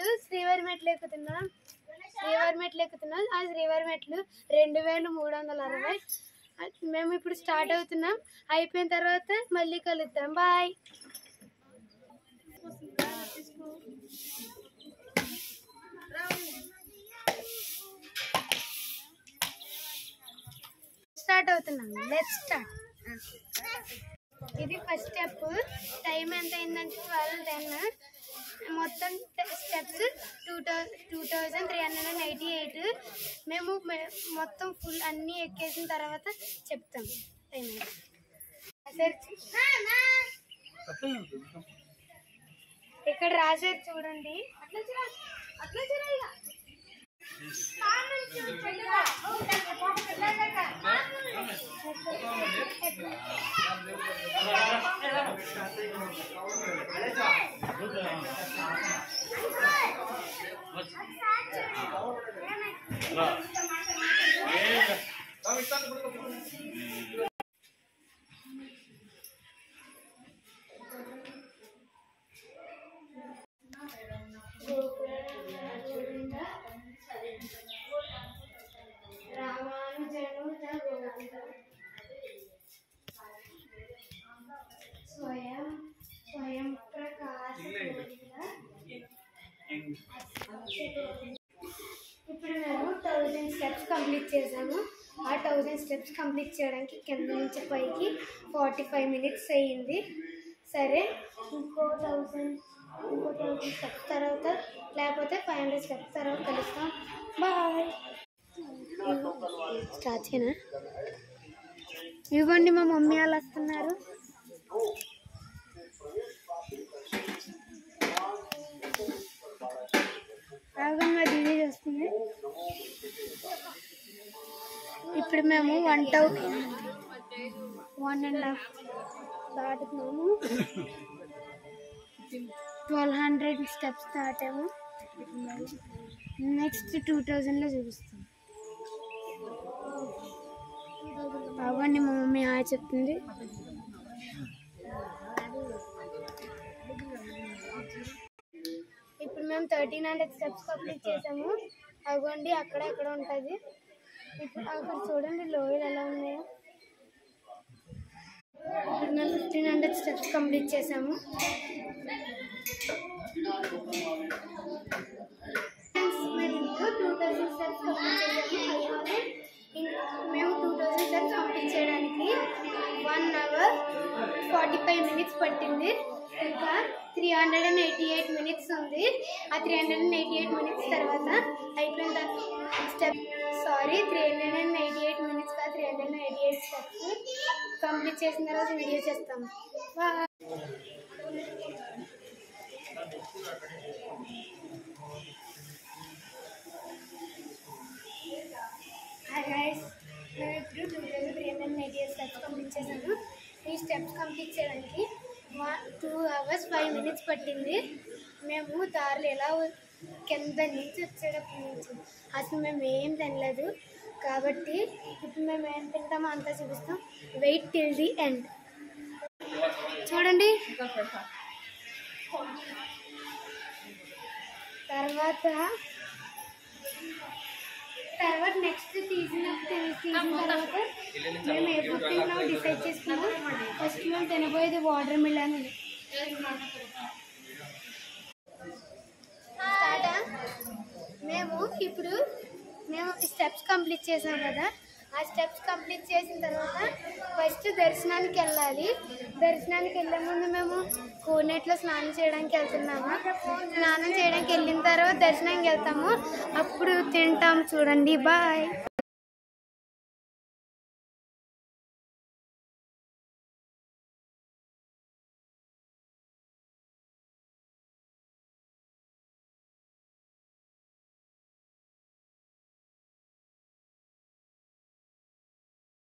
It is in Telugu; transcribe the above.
ఇప్పుడు శ్రీవారి మెట్లు ఎక్కుతున్నాం శ్రీవారి మెట్లు ఎక్కుతున్నాం ఆ శ్రీవారి మెట్లు రెండు వేల మూడు వందల అరవై అది మేము ఇప్పుడు స్టార్ట్ అవుతున్నాం అయిపోయిన తర్వాత మళ్ళీ కలుద్దాం బాయ్ స్టార్ట్ అవుతున్నాం లెట్ స్టార్ట్ ఇది ఫస్ట్ స్టెప్ టైం ఎంత అయిందంటే ట్వెల్వ్ టెన్ మొత్తం steps two thou two thousand three hundred and eighty eight మేము మె- మొత్తం ఫుల్ అన్నీ ఎక్కేసిన తర్వాత చెప్తాం టైం రాశారు చూ- ఇక్కడ రాశారు చూడండి అట్లా చూడ అట్లా చూడాలి స్వయం స్వయం ప్రకాశ ఇప్పుడు మేము థౌజండ్ స్టెప్స్ కంప్లీట్ చేసాము ఆ థౌజండ్ స్టెప్స్ కంప్లీట్ చేయడానికి కింద నుంచి పైకి ఫార్టీ ఫైవ్ మినిట్స్ అయ్యింది సరే ఇంకో థౌజండ్ ఇంకో థౌజండ్ స్టెప్స్ తర్వాత లేకపోతే ఫైవ్ హండ్రెడ్ స్టెప్స్ తర్వాత కలుస్తాం బాయ్ స్టార్ట్ చేయనా ఇవ్వండి మా మమ్మీ వాళ్ళు వస్తున్నారు ఆగండి మా దీదీ వస్తుంది ఇప్పుడు మేము one thou one and half దాటుతున్నాము ట్వెల్వ్ హండ్రెడ్ స్టెప్స్ దాటాము నెక్స్ట్ టూ థౌజండ్లో చూపిస్తాం అవ్వండి మా మమ్మీ హాయ్ చెప్తుంది ఇప్పుడు మేము థర్టీన్ హండ్రెడ్ స్టెప్స్ కంప్లీట్ చేసాము అవ్వండి అక్కడ ఎక్కడ ఉంటుంది ఇప్పుడు అక్కడ చూడండి లోయలు ఎలా ఉన్నాయో ఇప్పుడు మేము ఫిఫ్టీన్ హండ్రెడ్ స్టెప్స్ కంప్లీట్ చేసాము టూ థౌజండ్ స్టెప్స్ కంప్లీట్ చేసాము అలాగే ఇం- మేము టూ థౌజండ్ స్టెప్స్ కంప్లీట్ చేయడానికి one hour forty five minutes పట్టింది ఇంకా three hundred and eighty eight minutes ఉంది ఆ three hundred and eighty eight minutes తర్వాత అయిపోయిన తర్వాత step sorry three hundred and eighty eight minutes కాదు three hundred and eighty eight steps complete చేసిన తర్వాత వీడియో చేస్తాం బాయ్ హాయ్ గైస్ మేము ఇప్పుడు two thousand three hundred eighty eight steps complete చేశాను ఈ స్టెప్స్ కంప్లీట్ చేయడానికి one two hours five minutes పట్టింది మేము దారిలో ఎలా వ- కింద నుంచి వచ్చేటప్పటి నుంచి అసలు మేము ఏం తినలేదు కాబట్టి ఇప్పుడు మేము ఏం తింటామో అంతా చూపిస్తాం వెయిట్ టిల్ ది ఎండ్ చూడండి తర్వాత తర్వాత నెక్స్ట్ తీసిన తీసిన తర్వాత మేము ఏ ఫుడ్ తింటామో డిసైడ్ చేసుకున్నాం ఫస్ట్ మేము తినబోయేది వాటర్ మిలన్ స్టార్టా మేము ఇప్పుడు మేము స్టెప్స్ కంప్లీట్ చేసాం కదా ఆ స్టెప్స్ కంప్లీట్ చేసిన తర్వాత ఫస్ట్ దర్శనానికి వెళ్ళాలి దర్శనానికి వెళ్ళే ముందు మేము కోనేట్లో స్నానం చేయడానికి వెళ్తున్నాము స్నానం చేయడానికి వెళ్ళిన తర్వాత దర్శనానికి వెళ్తాము అప్పుడు తింటాం చూడండి బాయ్